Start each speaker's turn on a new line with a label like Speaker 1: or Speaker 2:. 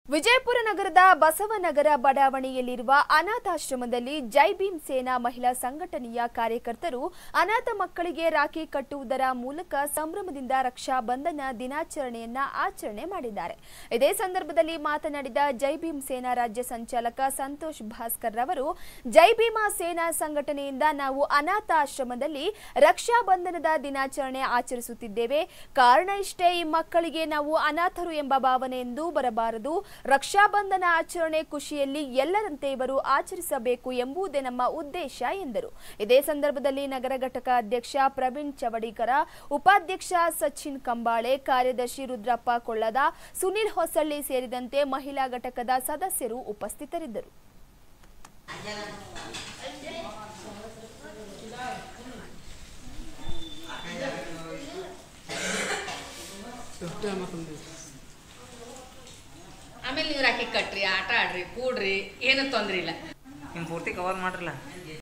Speaker 1: ವಿಜಯಪುರ ನಗರದ ಬಸವನಗರ ಬಡಾವಣೆಯಲ್ಲಿರುವ ಅನಾಥಾಶ್ರಮದಲ್ಲಿ ಜೈ ಭೀಮ್ ಸೇನಾ ಮಹಿಳಾ ಸಂಘಟನೆಯ ಕಾರ್ಯಕರ್ತರು ಅನಾಥ ಮಕ್ಕಳಿಗೆ ರಾಖಿ ಕಟ್ಟುವುದರ ಮೂಲಕ ಸಂಭ್ರಮದಿಂದ ರಕ್ಷಾ ಬಂಧನ ದಿನಾಚರಣೆಯನ್ನ ಆಚರಣೆ ಮಾಡಿದ್ದಾರೆ ಇದೇ ಸಂದರ್ಭದಲ್ಲಿ ಮಾತನಾಡಿದ ಜೈ ಭೀಮ್ ಸೇನಾ ರಾಜ್ಯ ಸಂಚಾಲಕ ಸಂತೋಷ್ ಭಾಸ್ಕರ್ ರವರು ಜೈ ಭೀಮ ಸೇನಾ ಸಂಘಟನೆಯಿಂದ ನಾವು ಅನಾಥಾಶ್ರಮದಲ್ಲಿ ರಕ್ಷಾ ಬಂಧನದ ದಿನಾಚರಣೆ ಆಚರಿಸುತ್ತಿದ್ದೇವೆ ಕಾರಣ ಇಷ್ಟೇ ಈ ಮಕ್ಕಳಿಗೆ ನಾವು ಅನಾಥರು ಎಂಬ ಭಾವನೆ ಎಂದು ಬರಬಾರದು ರಕ್ಷಾಬಂಧನ ಆಚರಣೆ ಖುಷಿಯಲ್ಲಿ ಎಲ್ಲರಂತೆ ಇವರು ಆಚರಿಸಬೇಕು ಎಂಬುದೇ ನಮ್ಮ ಉದ್ದೇಶ ಎಂದರು ಇದೇ ಸಂದರ್ಭದಲ್ಲಿ ನಗರ ಘಟಕ ಅಧ್ಯಕ್ಷ ಪ್ರವೀಣ್ ಚವಡಿಕರ ಉಪಾಧ್ಯಕ್ಷ ಸಚಿನ್ ಕಂಬಾಳೆ ಕಾರ್ಯದರ್ಶಿ ರುದ್ರಪ್ಪ ಕೊಳ್ಳದ ಸುನಿಲ್ ಹೊಸಳ್ಳಿ ಸೇರಿದಂತೆ ಮಹಿಳಾ ಘಟಕದ ಸದಸ್ಯರು ಉಪಸ್ಥಿತರಿದ್ದರು
Speaker 2: ಆಮೇಲೆ ನೀವು ರಾಖಿ ಕಟ್ರಿ ಆಟ ಆಡ್ರಿ ಕೂಡ್ರಿ ಏನು ತೊಂದ್ರೆ ಇಲ್ಲ
Speaker 3: ನಿಮ್ಮ ಪೂರ್ತಿ ಕವರ್ ಮಾಡ್ರಲ್ಲ